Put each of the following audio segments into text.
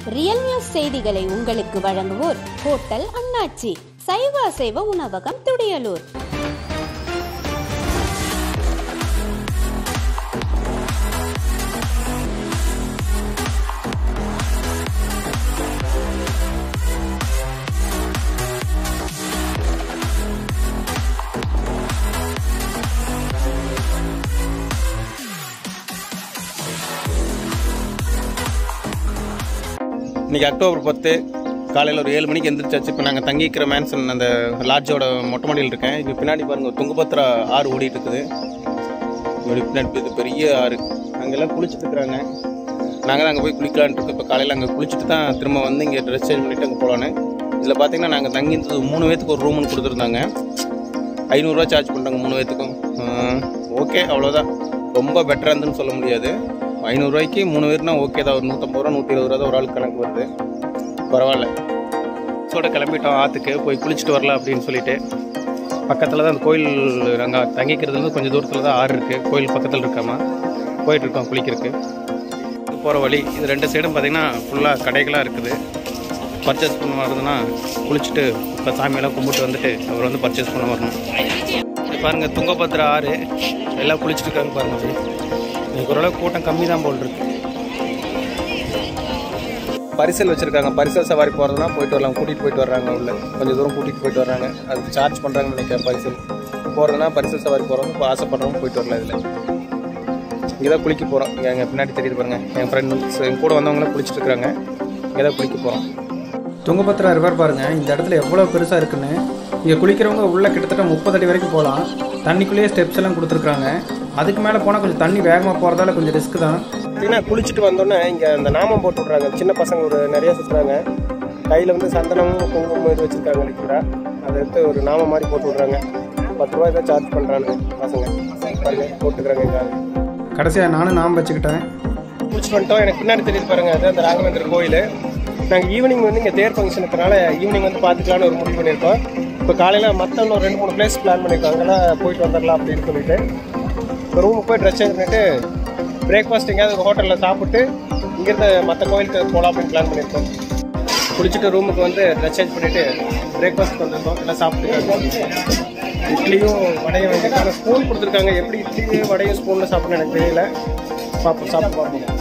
Real news செய்திகளை உங்களுக்கு வழங்குவோர் ஹோட்டல் அண்ணாச்சி சைவ அசைவ உணவகம் துடியலூர் இன்னைக்கு அக்டோபர் பத்து காலையில் ஒரு ஏழு மணிக்கு எந்திரிச்சாச்சு இப்போ நாங்கள் தங்கிக்கிற மேன்சன் அந்த லாட்ஜோட மொட்டை மாடியில் இருக்கேன் இது பின்னாடி பாருங்க துங்கபத்ரா ஆறு ஓடிட்டு இருக்குது இப்படி பின்னாடி இது பெரிய ஆறு அங்கெல்லாம் குளிச்சுட்டு இருக்கிறாங்க நாங்கள் தான் அங்கே போய் குளிக்கலான்ட்டு இருக்கோம் இப்போ காலையில் அங்கே குளிச்சுட்டு தான் திரும்ப வந்து இங்கே ட்ரெஸ் சேஞ்ச் பண்ணிட்டு அங்கே போகலான்னு இதில் பார்த்தீங்கன்னா நாங்கள் தங்கி இருந்தது மூணு பேத்துக்கு ஒரு ரூம்னு கொடுத்துருந்தாங்க ஐநூறுரூவா சார்ஜ் பண்ணுறாங்க மூணு பேத்துக்கும் ஓகே அவ்வளோதான் ரொம்ப பெட்டராக இருந்துன்னு சொல்ல முடியாது ஐநூறுரூவாய்க்கு மூணு பேர்னா ஓகே தான் ஒரு நூற்றம்பது ரூபா நூற்றி இருபது ரூபா தான் ஒரு ஆள் கணக்கு வருது பரவாயில்ல சோட கிளம்பிட்டோம் ஆற்றுக்கு போய் குளிச்சுட்டு வரலாம் அப்படின்னு சொல்லிட்டு பக்கத்தில் தான் அந்த கோயில் நாங்கள் தங்கிக்கிறதுலேருந்து கொஞ்சம் தூரத்தில் தான் ஆறு இருக்குது கோயில் பக்கத்தில் இருக்காமா போயிட்டுருக்கோம் குளிக்கிறதுக்கு போகிற வழி இது ரெண்டு சைடும் பார்த்தீங்கன்னா ஃபுல்லாக கடைகளாக இருக்குது பர்ச்சேஸ் பண்ண வரதுன்னா குளிச்சுட்டு இப்போ சாமியெல்லாம் கும்பிட்டு வந்துட்டு அவர் வந்து பர்ச்சேஸ் பண்ண வரணும் இது பாருங்க துங்கபத்ரா ஆறு எல்லாம் குளிச்சுட்டு இருக்காங்க பாருங்க அப்படி இன்னைக்கு ஓரளவு கூட்டம் கம்மி தான் போல் இருக்கு பரிசல் வச்சிருக்காங்க பரிசல் சவாரி போகிறதுனா போயிட்டு வரலாம் கூட்டிகிட்டு போயிட்டு வர்றாங்க உள்ள கொஞ்சம் தூரம் கூட்டிகிட்டு போயிட்டு வர்றாங்க அதுக்கு சார்ஜ் பண்ணுறாங்கன்னு நினைக்கிறேன் பரிசல் போகிறதுனா பரிசல் சவாரி போகிறவங்க இப்போ ஆசைப்படுறவங்க போயிட்டு வரலாம் இதில் இங்கே தான் குளிக்க போகிறோம் இங்கே எங்கள் பின்னாடி தெரியுது பாருங்க என் ஃப்ரெண்ட்ஸ் என் கூட வந்தவங்களாம் குளிச்சுட்டு இருக்காங்க இங்கே தான் குளிக்க போகிறோம் துங்கபத்ரா ரிவர் பாருங்க இந்த இடத்துல எவ்வளோ பெருசாக இருக்குன்னு இங்கே குளிக்கிறவங்க உள்ள கிட்டத்தட்ட முப்பது அடி வரைக்கும் போகலாம் தண்ணிக்குள்ளேயே ஸ்டெப்ஸ் எல்லாம் கொடுத்துருக்காங்க அதுக்கு மேலே போனால் கொஞ்சம் தண்ணி வேகமாக போகிறதால கொஞ்சம் ரிஸ்க் தான் பார்த்தீங்கன்னா குளிச்சுட்டு வந்தோன்னே இங்கே அந்த நாமம் போட்டு விட்றாங்க சின்ன பசங்க ஒரு நிறைய சுற்றுறாங்க கையில் வந்து சந்தனமும் குங்குமம் இது வச்சுருக்காங்க லிக்விடாக அதை எடுத்து ஒரு நாமம் மாதிரி போட்டு விட்றாங்க பத்து ரூபாய் தான் சார்ஜ் பண்ணுறாங்க பசங்க பாருங்க போட்டுக்கிறாங்க எங்க ஆளு. கடைசியாக நானும் நாம் வச்சுக்கிட்டேன் குளிச்சுட்டு வந்துட்டோம் எனக்கு பின்னாடி தெரியுது பாருங்க அது அந்த ராகவேந்திரர் கோயில் நாங்கள் ஈவினிங் வந்து இங்கே தேர் ஃபங்க்ஷன் இருக்கிறனால ஈவினிங் வந்து பார்த்துக்கலான்னு ஒரு முடிவு பண்ணியிருக்கோம் இப்போ காலையில் மற்ற இன்னும் ரெண்டு மூணு பிளேஸ் பிளான் பண்ணியிருக்கோம் அங்கெல்லாம் போயிட்டு வந்துடலாம் அப்படின்னு சொல்லிட்டு இப்போ ரூமுக்கு போய் ட்ரெஸ் சேஞ்ச் பண்ணிட்டு பிரேக்ஃபாஸ்ட் எங்கேயாவது ஒரு ஹோட்டலில் சாப்பிட்டு இங்கேருந்து மற்ற கோயிலுக்கு போகலாம் அப்படின்னு பிளான் பண்ணியிருக்கோம் குளிச்சுட்டு ரூமுக்கு வந்து ட்ரெஸ் சேஞ்ச் பண்ணிட்டு பிரேக்ஃபாஸ்ட் வந்திருக்கோம் எல்லாம் சாப்பிட்டு இட்லியும் வடையும் வாங்கியிருக்காங்க ஸ்பூன் கொடுத்துருக்காங்க எப்படி இட்லியும் வடையும் ஸ்பூனில் சாப்பிடணும் எனக்கு தெரியல பார்ப்போம் சாப்பிட்டு பார்ப்போம்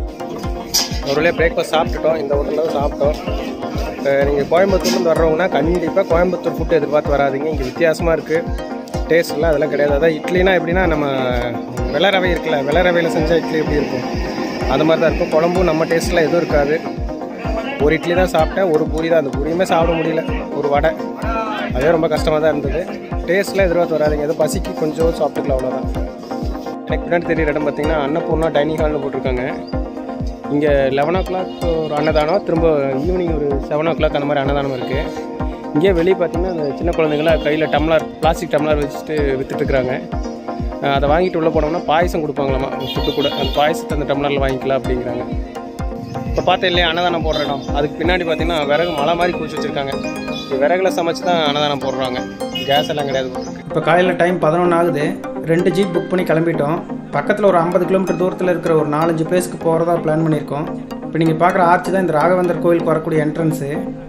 ஒரு வழியாக பிரேக்ஃபாஸ்ட் சாப்பிட்டுட்டோம் இந்த ஹோட்டலில் தான் சாப்பிட்டோம் நீங்கள் கோயம்புத்தூர்லேருந்து வர்றவங்கன்னா கண்டிப்பாக கோயம்புத்தூர் ஃபுட்டு எதிர்பார்த்து வராதீங்க இங்கே வித்தியாசமாக இருக்குது டேஸ்ட்லாம் அதெல்லாம் கிடையாது அதான் இட்லினா எப்படின்னா நம்ம வெள்ளை ரவை இருக்குல்ல வெள்ளை ரவையில் செஞ்ச இட்லி எப்படி இருக்கும் அந்த மாதிரி தான் இருக்கும் குழம்பும் நம்ம டேஸ்ட்டில் எதுவும் இருக்காது ஒரு இட்லி தான் சாப்பிட்டேன் ஒரு பூரி தான் அந்த பூரியுமே சாப்பிட முடியல ஒரு வடை அதே ரொம்ப கஷ்டமாக தான் இருந்தது டேஸ்ட்லாம் எதிர்பார்த்து வராதுங்க ஏதோ பசிக்கு கொஞ்சம் சாப்பிட்டுக்கலாம் அவ்வளோதான் எனக்கு பின்னாடி தெரியுற இடம் பார்த்தீங்கன்னா அன்னபூர்ணா டைனிங் ஹால்னு போட்டிருக்காங்க இங்கே லெவன் ஓ கிளாக் ஒரு அன்னதானம் திரும்ப ஈவினிங் ஒரு செவன் ஓ கிளாக் அந்த மாதிரி அன்னதானம் இருக்குது இங்கே வெளியே பார்த்தீங்கன்னா அந்த சின்ன குழந்தைங்கள கையில் டம்ளர் பிளாஸ்டிக் டம்ளர் வச்சுட்டு வித்துட்டு இருக்கிறாங்க அஹ் அதை வாங்கிட்டு உள்ளே போனோம்னா பாயசம் கொடுப்பாங்களாமா ஃபுட்டு கூட அந்த பாயசத்தை அந்த டம்ளரில் வாங்கிக்கலாம் அப்படிங்கிறாங்க இப்போ பார்த்தேன் இல்லையா அன்னதானம் போடுற இடம் அதுக்கு பின்னாடி பார்த்தீங்கன்னா விறகு மலை மாதிரி குளிச்சு வச்சுருக்காங்க விறகுல சமைச்சு தான் அன்னதானம் போடுறாங்க கேஸ் எல்லாம் கிடையாது போட்டுருக்கு இப்போ காலையில் டைம் பதினொன்று ஆகுது ரெண்டு ஜீப் புக் பண்ணி கிளம்பிட்டோம் பக்கத்தில் ஒரு ஐம்பது கிலோமீட்டர் தூரத்தில் இருக்கிற ஒரு நாலஞ்சு பிளேஸ்க்கு போகிறதா பிளான் பண்ணியிருக்கோம் இப்போ நீங்கள் பார்க்குற ஆர்ச் தான் இந்த ராகவேந்தர் கோயிலுக்கு வரக்கூடிய என்ட்ரன்ஸு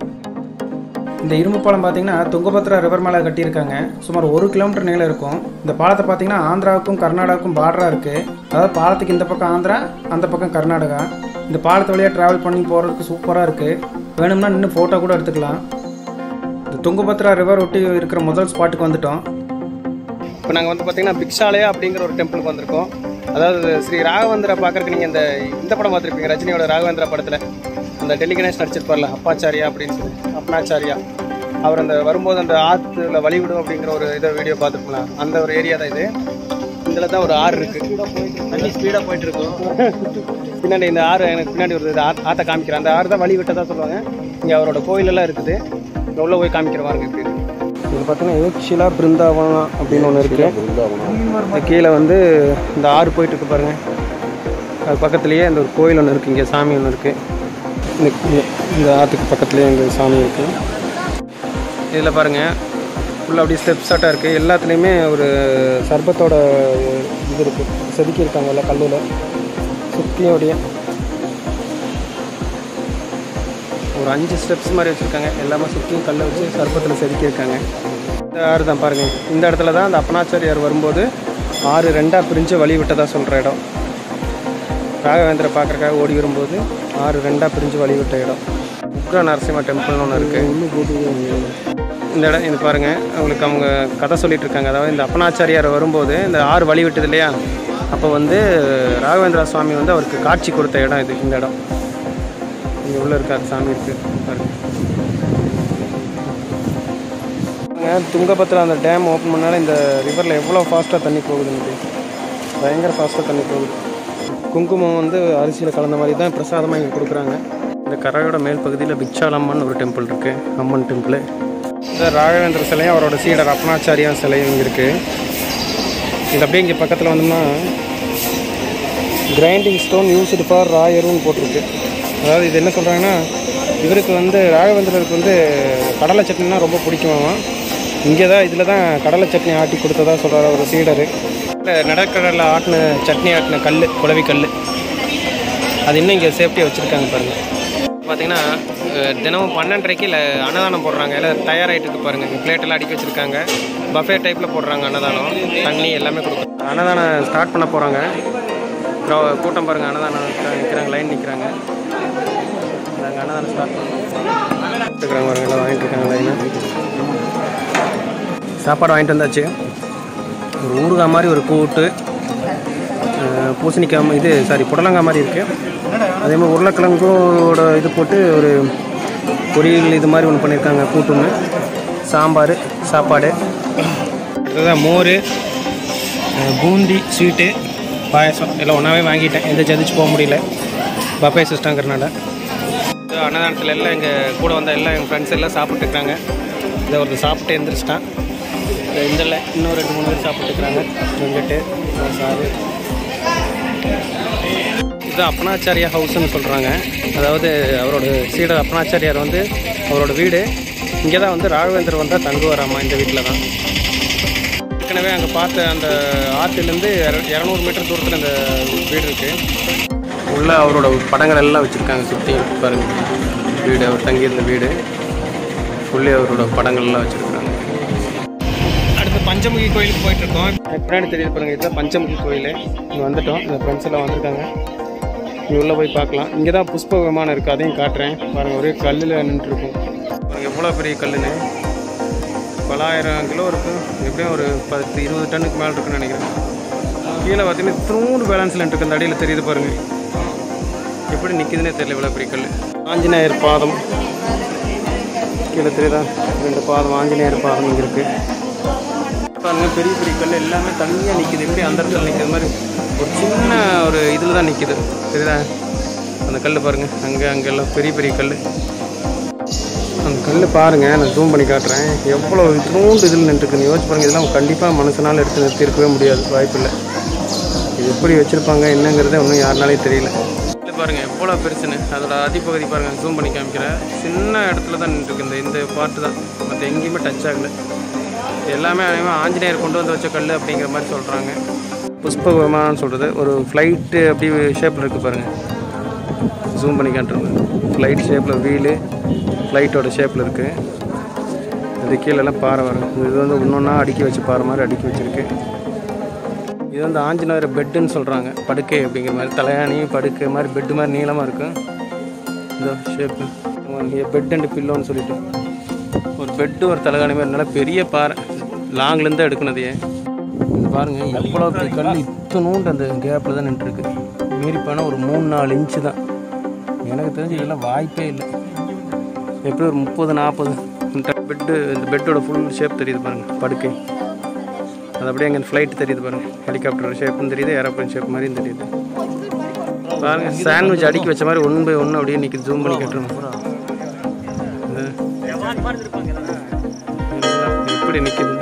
இந்த இரும்பு பாலம் பார்த்தீங்கன்னா துங்கபத்ரா ரிவர் மேலே கட்டியிருக்காங்க சுமார் ஒரு கிலோமீட்டர் நீளம் இருக்கும் இந்த பாலத்தை பார்த்தீங்கன்னா ஆந்திராவுக்கும் கர்நாடகாவுக்கும் பார்டராக இருக்குது அதாவது பாலத்துக்கு இந்த பக்கம் ஆந்திரா அந்த பக்கம் கர்நாடகா இந்த பாலத்து வழியாக ட்ராவல் பண்ணி போகிறதுக்கு சூப்பராக இருக்குது வேணும்னா நின்று ஃபோட்டோ கூட எடுத்துக்கலாம் இந்த துங்கபத்ரா ரிவர் ஒட்டி இருக்கிற முதல் ஸ்பாட்டுக்கு வந்துட்டோம் இப்போ நாங்கள் வந்து பார்த்தீங்கன்னா பிக்ஷாலயா அப்படிங்கிற ஒரு டெம்பிளுக்கு வந்திருக்கோம் அதாவது ஸ்ரீ ராகவேந்திரா பார்க்கறதுக்கு நீங்கள் இந்த இந்த படம் பார்த்துருப்பீங்க ரஜினியோட ராகவேந்திரா படத்தில் அந்த டெல்லி கணேஷ் நடிச்சிருப்பார்ல அப்பாச்சாரியா அப்படின்னு சொல்லி அப்பனாச்சாரியா அவர் அந்த வரும்போது அந்த ஆற்றுல வழிவிடும் அப்படிங்கிற ஒரு இதை வீடியோ பார்த்துருக்கலாம் அந்த ஒரு ஏரியா தான் இது இதில் தான் ஒரு ஆறு இருக்கு தண்ணி ஸ்பீடாக போயிட்டு இருக்கும் பின்னாடி இந்த ஆறு எனக்கு பின்னாடி ஒரு இது ஆ- ஆத்தை காமிக்கிறேன் அந்த ஆறு தான் வழி விட்டதா சொல்லுவாங்க இங்கே அவரோட கோயிலெல்லாம் இருக்குது இங்க உள்ள போய் காமிக்கிற பாருங்க இப்படி இது பார்த்தீங்கன்னா ஏக்ஷிலா பிருந்தாவனம் அப்படின்னு ஒன்று இருக்கு இந்த கீழே வந்து இந்த ஆறு போயிட்டு இருக்கு பாருங்க அது பக்கத்துலேயே இந்த ஒரு கோயில் ஒன்று இருக்குது இங்கே சாமி ஒன்று இருக்குது இந்த இந்த- இந்த ஆற்றுக்கு பக்கத்துலேயே இந்த சாமி இருக்குது இதில் பாருங்கள் ஃபுல்லாக அப்படியே ஸ்டெப்ஸ் ஆட்டாக இருக்குது எல்லாத்துலேயுமே ஒரு சர்பத்தோட இது இருக்குது செதுக்கி இருக்காங்க எல்லாம் கல்லில் சுற்றியும் அப்படியே ஒரு அஞ்சு ஸ்டெப்ஸ் மாதிரி வச்சுருக்காங்க எல்லாமே சுற்றியும் கல்லை வச்சு சர்ப்பத்தில் செதுக்கியிருக்காங்க இந்த ஆறு தான் பாருங்கள் இந்த இடத்துல தான் அந்த அப்பனாச்சாரியார் வரும்போது ஆறு ரெண்டாக பிரிஞ்சு வழி விட்டதாக சொல்கிற இடம் ராகவேந்திர பார்க்குறக்காக ஓடி வரும்போது ஆறு ரெண்டாக பிரிஞ்சு வழி விட்ட இடம் உக்ர நரசிம்ம டெம்பிள்னு ஒன்று இருக்குது இந்த இடம் இது பாருங்கள் அவங்களுக்கு அவங்க கதை சொல்லிட்டு இருக்காங்க அதாவது இந்த அப்பனாச்சாரியார் வரும்போது இந்த ஆறு வழி விட்டது இல்லையா அப்போ வந்து ராகவேந்திரா சுவாமி வந்து அவருக்கு காட்சி கொடுத்த இடம் இது இந்த இடம் இங்கே உள்ளே இருக்கார் சாமி இருக்கு பாருங்க பாருங்க, துங்கபத்ரா அந்த டேம் ஓப்பன் பண்ணால இந்த ரிவரில் எவ்வளோ ஃபாஸ்ட்டாக தண்ணி போகுதுன்னு பயங்கர ஃபாஸ்ட்டாக தண்ணி போகுது குங்குமம் வந்து அரிசியில் கலந்த மாதிரி தான் பிரசாதமாக இங்கே கொடுக்குறாங்க இந்த கரையோட மேல் பகுதியில் பிக்ஷாலம்மன் ஒரு டெம்பிள் இருக்குது அம்மன் டெம்பிள் இந்த ராகவேந்திர சிலையும் அவரோட சீடர் அப்பனாச்சாரியா சிலையும் இங்கே இருக்குது இது அப்படியே இங்கே பக்கத்தில் வந்தோம்னா கிரைண்டிங் ஸ்டோன் யூஸ்டு ஃபார் ராயருன்னு போட்டிருக்கு அதாவது இது என்ன சொல்கிறாங்கன்னா இவருக்கு வந்து ராகவேந்திரருக்கு வந்து கடலை சட்னினா ரொம்ப பிடிக்குமாமா இங்கே தான் இதில் தான் கடலை சட்னி ஆட்டி கொடுத்ததா சொல்கிறார் அவர் சீடர் நடக்கடலை ஆட்டின சட்னி ஆட்டின கல் குளவி கல் அது இன்னும் இங்கே சேஃப்டியாக வச்சுருக்காங்க பாருங்கள் பார்த்தீங்கன்னா அஹ், தினமும் பன்னெண்டரைக்கு இல்லை அன்னதானம் போடுறாங்க எல்லாம் தயாராகிட்டு இருக்கு பாருங்கள் இங்கே பிளேட்டெல்லாம் அடுக்கி வச்சுருக்காங்க பஃபே டைப்பில் போடுறாங்க அன்னதானம் தண்ணி எல்லாமே கொடுக்கும் அன்னதானம் ஸ்டார்ட் பண்ண போகிறாங்க கூட்டம் பாருங்கள் அன்னதானம் நிற்கிறாங்க லைன் நிற்கிறாங்க நாங்கள் அன்னதானம் ஸ்டார்ட் பண்ணுறோம் இருக்கிறாங்க பாருங்க எல்லாம் வாங்கிட்டு இருக்காங்க லைனாக சாப்பாடு வாங்கிட்டு வந்தாச்சு ஒரு ஊறுகாய் மாதிரி ஒரு கூட்டு அஹ், பூசணிக்காய் மா- இது சாரி புடலங்காய் மாதிரி இருக்குது அதே மாதிரி உருளைக்கிழங்கோட இது போட்டு ஒரு பொரியல் இது மாதிரி ஒன்று பண்ணியிருக்காங்க கூட்டு ஒன்று சாம்பார் சாப்பாடு அடுத்ததான் மோர் அஹ், பூந்தி ஸ்வீட்டு பாயசம் எல்லாம் ஒன்றாவே வாங்கிட்டேன் எந்த சதிச்சு போக முடியல பஃபே சிஸ்டங்கிறனால இது அன்னதானத்தில் எல்லாம் எங்கள் கூட வந்த எல்லாம் எங்கள் ஃப்ரெண்ட்ஸ் எல்லாம் சாப்பிட்டுருக்காங்க இதை ஒருத்தர் சாப்பிட்டு எழுந்திரிச்சிட்டான் இந்த இதில் இன்னும் ரெண்டு மூணு பேர் சாப்பிட்டுருக்குறாங்க வெங்கட்டு சாரு இது அப்பனாச்சாரியா ஹவுஸ்னு சொல்கிறாங்க அதாவது அவரோட சீடர் அப்பனாச்சாரியார் வந்து அவரோட வீடு இங்கே தான் வந்து ராகவேந்தர் வந்தால் தங்குவாராமா இந்த வீட்டில் தான் ஏற்கனவே அங்கே பார்த்த அந்த ஆற்றுலேருந்து இரநூறு மீட்டர் தூரத்தில் இந்த வீடு இருக்குது உள்ள அவரோட படங்கள் எல்லாம் வச்சுருக்காங்க சுற்றி பாருங்க வீடு அவர் தங்கியிருந்த வீடு உள்ளே அவரோட படங்கள் எல்லாம் வச்சுருக்காங்க அடுத்து பஞ்சமுகி கோயிலுக்கு போயிட்டு இருக்கோம் எனக்கு பின்னாடி தெரியுது பாருங்க இதுதான் பஞ்சமுகி கோயில் இங்கே வந்துட்டோம் இந்த ஃப்ரெண்ட்ஸ் எல்லாம் வந்திருக்காங்க இங்கே உள்ளே போய் பார்க்கலாம் இங்கே தான் புஷ்ப விமானம் இருக்குது அதையும் காட்டுறேன் பாருங்கள் ஒரே கல்லில் நின்றுருக்கும் பாருங்கள் எவ்வளோ பெரிய கல்லுன்னு பலாயிரம் கிலோ இருக்கும் எப்படியும் ஒரு பத்து இருபது டன்னுக்கு மேலே இருக்குன்னு நினைக்கிறேன் கீழே பார்த்தீங்கன்னா இத்தனூறு பேலன்ஸில் இருக்கு அந்த அடியில் தெரியுது பாருங்கள் எப்படி நிற்குதுன்னே தெரியல இவ்வளோ பெரிய கல் ஆஞ்சநேயர் பாதம் கீழே தெரியுதா ரெண்டு பாதம் ஆஞ்சநேயர் பாதம் இங்கே இருக்குது பாருங்க பெரிய பெரிய கல் எல்லாமே தனியாக நிற்கிது எப்படி அந்த இடத்துல நிற்கிது மாதிரி ஒரு சின்ன ஒரு இதில் தான் நிற்கிது தெரியுதா அந்த கல் பாருங்க அங்கே அங்கெல்லாம் பெரிய பெரிய கல் அந்த கல் பாருங்க நான் ஜூம் பண்ணி காட்டுறேன் எவ்வளோ இத்தினோண்டு இதில் நின்றுருக்குன்னு யோசிச்சு பாருங்க இதெல்லாம் கண்டிப்பாக மனுஷனால் எடுத்து நிறுத்தியிருக்கவே முடியாது வாய்ப்பில்லை இது எப்படி வச்சுருப்பாங்க என்னங்கிறதே ஒன்றும் யாருனாலையும் தெரியல இது பாருங்க எவ்வளோ பெருசுன்னு அதோட அடிப்பகுதி பாருங்க ஜூம் பண்ணி காமிக்கிறேன் சின்ன இடத்துல தான் நின்றுருக்கு இந்த இந்த பார்ட்டு தான் மற்ற எங்கேயுமே டச் ஆகலை இது எல்லாமே அநேகமாக ஆஞ்சநேயர் கொண்டு வந்து வச்ச கல் அப்படிங்கிற மாதிரி சொல்கிறாங்க புஷ்ப விமானம்னு சொல்கிறது ஒரு ஃப்ளைட்டு அப்படி ஷேப்பில் இருக்குது பாருங்கள் ஜூம் பண்ணி காட்டுறது ஃப்ளைட் ஷேப்பில் வீலு ஃப்ளைட்டோட ஷேப்பில் இருக்குது இது கீழெல்லாம் பாறை வரும் இது வந்து ஒன்றொன்னா அடுக்கி வச்சு பாறை மாதிரி அடுக்கி வச்சுருக்கு இது வந்து ஆஞ்சநேயர் பெட்டுன்னு சொல்கிறாங்க படுக்கை அப்படிங்கிற மாதிரி தலையாணி படுக்கை மாதிரி பெட்டு மாதிரி நீளமாக இருக்கும் இந்த ஷேப்பு பெட் அண்ட் பில்லோன்னு சொல்லிட்டு ஒரு பெட்டு ஒரு தலைகாணி மாதிரி நல்லா பெரிய பாறை லாங்லேருந்து எடுக்கணுதையே பாருங்க எவ்வளோ பெரிய கல் இத்தனூண்டு அந்த கேப்பில் தான் நின்றுருக்கு மீறி போனால் ஒரு மூணு நாலு இன்ச்சு தான் எனக்கு தெரிஞ்சு இதெல்லாம் வாய்ப்பே இல்லை எப்படி ஒரு முப்பது நாற்பது பெட்டு இந்த பெட்டோட ஃபுல் ஷேப் தெரியுது பாருங்க படுக்கை அது அப்படியே அங்கே ஃப்ளைட் தெரியுது பாருங்க ஹெலிகாப்டர் ஷேப்பும் தெரியுது ஏரோப்ளைன் ஷேப் மாதிரியும் தெரியுது பாருங்க சாண்ட்விச் அடுக்கி வச்ச மாதிரி ஒன் பை ஒன்று அப்படியே நிற்கிது ஜூம் பண்ணி கட்டுறோம் எப்படி நிற்கிது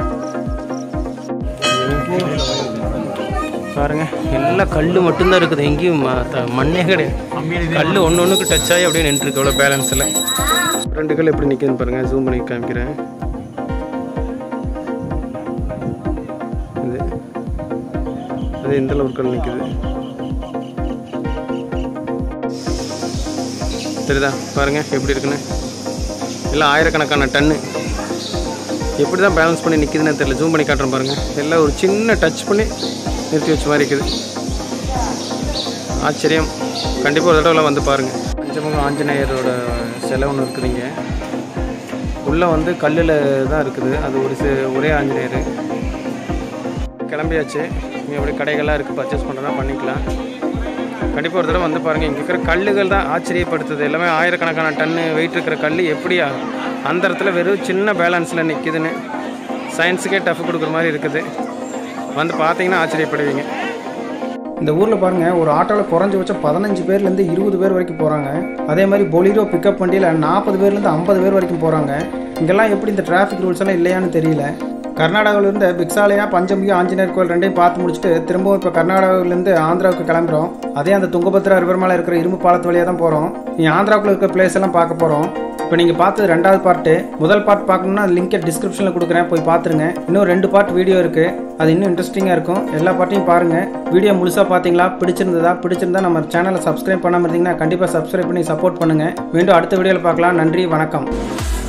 பாருங்க எல்லாம் கல் மட்டும்தான் இருக்குது எங்கேயும் ம- த- மண்ணே கிடையாது கல் ஒன்று ஒன்றுக்கு டச் ஆகி அப்படியே நின்றுருக்கு அவ்வளோ பேலன்ஸில் ரெண்டு கல் எப்படி நிற்குதுன்னு பாருங்க ஜூம் பண்ணி காமிக்கிறேன் இது அது இந்த ஒரு கல் நிற்குது தெரியுதா பாருங்க எப்படி இருக்குன்னு எல்லாம் ஆயிரக்கணக்கான டன்னு எப்படி தான் பேலன்ஸ் பண்ணி நிற்குதுன்னு தெரியல ஜூம் பண்ணி காட்டுறேன் பாருங்கள் எல்லாம் ஒரு சின்ன டச் பண்ணி நிறுத்தி வச்ச மாதிரி இருக்குது ஆச்சரியம் கண்டிப்பாக ஒரு தடவை வந்து பாருங்கள் பஞ்சமுகம் ஆஞ்சநேயரோட சிலை ஒன்று இருக்குதுங்க உள்ளே வந்து கல்லில் தான் இருக்குது அது ஒரு சி ஒரே ஆஞ்சநேயர் கிளம்பியாச்சு இங்கே எப்படி கடைகள்லாம் இருக்குது பர்ச்சேஸ் பண்ணுறதா பண்ணிக்கலாம் கண்டிப்பாக ஒரு தடவை வந்து பாருங்கள் இங்கே இருக்கிற கல்லுகள் தான் ஆச்சரியப்படுத்துது எல்லாமே ஆயிரக்கணக்கான டன்னு வெயிட் இருக்கிற கல் எப்படியா அந்த இடத்துல வெறும் சின்ன பேலன்ஸில் நிற்கிதுன்னு சயின்ஸுக்கே டஃப் கொடுக்குற மாதிரி இருக்குது வந்து பார்த்தீங்கன்னா ஆச்சரியப்படுவீங்க இந்த ஊரில் பாருங்கள் ஒரு ஆட்டோவில் குறைஞ்சபட்சம் பதினஞ்சு பேர்லேருந்து இருபது பேர் வரைக்கும் போகிறாங்க அதே மாதிரி பொலிரோ பிக்கப் வண்டியில் நாற்பது பேர்லேருந்து ஐம்பது பேர் வரைக்கும் போகிறாங்க இங்கெல்லாம் எப்படி இந்த டிராஃபிக் ரூல்ஸ் எல்லாம் இல்லையான்னு தெரியல கர்நாடகாவிலேருந்து பிக்ஸாலயா பஞ்சமுகி ஆஞ்சநேயர் கோயில் ரெண்டையும் பார்த்து முடிச்சுட்டு திரும்பவும் இப்போ கர்நாடகாவிலேருந்து ஆந்திராவுக்கு கிளம்புறோம் அதே அந்த துங்கபத்ரா ரிவர் மேலே இருக்கிற இரும்பு பாலத்து வழியாக தான் போகிறோம் நீ ஆந்திராவுக்குள்ள இருக்கிற பிளேஸ் எல்லாம் பார்க்க போகிறோம் இப்போ நீங்கள் பார்த்தது ரெண்டாவது பார்ட்டு முதல் பார்ட் பார்க்கணும்னா லிங்கை டிஸ்கிரிப்ஷனில் கொடுக்குறேன் போய் பார்த்துருங்க இன்னும் ரெண்டு பார்ட் வீடியோ இருக்குது அது இன்னும் இன்ட்ரெஸ்டிங்காக இருக்கும் எல்லா பார்ட்டையும் பாருங்கள் வீடியோ முழுசாக பார்த்தீங்களா பிடிச்சிருந்ததா பிடிச்சிருந்தா நம்ம சேனலை சப்ஸ்கிரைப் பண்ணாமல் இருந்தீங்கன்னா கண்டிப்பாக சப்ஸ்கிரைப் பண்ணி சப்போர்ட் பண்ணுங்கள் மீண்டும் அடுத்த வீடியோவில் பார்க்கலாம் நன்றி வணக்கம்